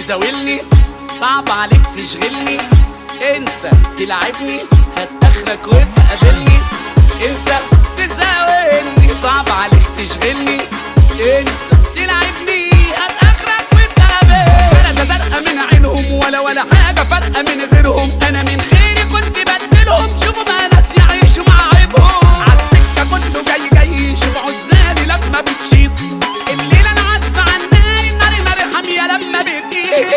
تزاولني صعب عليك تشغلني انسى تلعبني هات اخرك وابقى قابلني انسى تزاولني صعب عليك تشغلني انسى تلعبني هات اخرك وابقى قابلني فرقة زرقاء من عينهم ولا ولا حاجة فارقة من غيرهم انا من خيري كنت بدلهم شوفوا بقى ناس يعيشوا مع عيبهم عالسكة كله جاي جاي شوفوا عزالي لما بتشيط الليلة انا عازفة على النار النار نار حامية لما بتقيل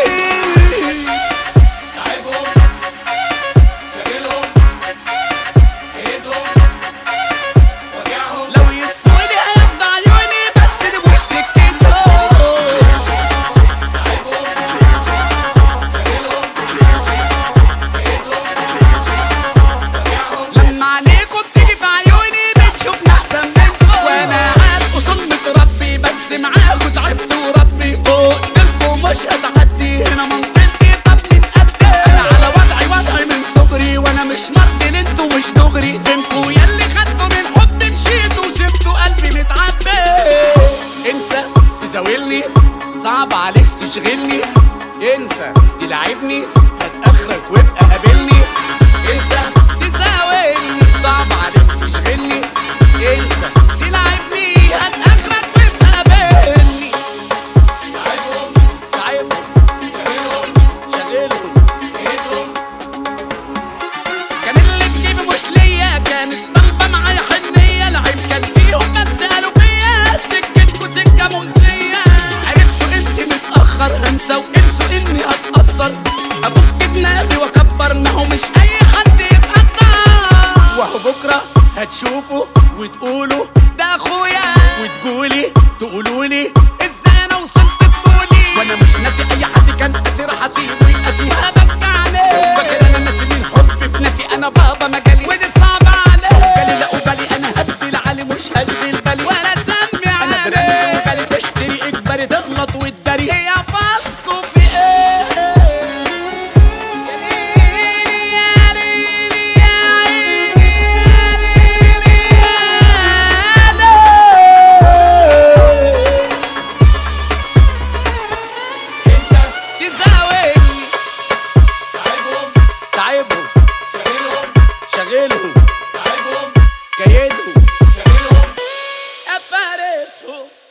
تعبهم شاغلهم ايدهم وجعهم لو يسفوا لي هياخدوا عيوني بس دي مش سكتهم تعبهم شاغلهم ايدهم وجعهم لما عليكم بتيجي في عيوني بتشوفني احسن منكم وانا عارف وصلت ربي بس معاكوا تعبت وربي فوق لكم مش هتعدي هنا منطقتي طب من قدي انا على وضعي وضعي من صغري وانا مش مرضي انتوا مش دغري فهمتوا ياللي خدتوا من حب مشيتوا وسبتوا قلبي متعبي انسى تزاولني صعب عليك تشغلني انسى تلعبني هات اخرك وابقى قابلني انسى تزاولني صعب عليك تشغلني انسى تلعبني هات اخرك وابقى قابلني تعبهم تعبهم شاغلهم شغلهم ايدهم كان اللي في جيبي مش ليا كانت طالبه معايا حنيه العيب كان فيهم ما تسالوا فيا سكتكوا سكه مؤذيه عرفتوا انت متاخر هنسى وانسوا اني هتاثر ابك دماغي واكبر ما هو مش اي حد يتقدر وهو بكره هتشوفوا وتقولوا ده اخويا وتقولي تقولولي ازاي انا وصلت بطولي وانا مش ناسي اي حد كان اسير حسيبه يقاسي هبك عليه فاكر انا ناسي مين حب في ناسي انا بابا مجالي ودي صعبة عليه بالي لا بالي انا هدي العالي مش هشغل بالي ولا سمي عليه انا براني وغالي تشتري اجباري تغلط وتداري هي فالصو في ايه يا ليلي يا عيني يا ليلي يا ليلي انسى تزاولني تعبهم تعبهم شاغلهم شغلهم تعبهم كيدهم شاغلهم افارسهم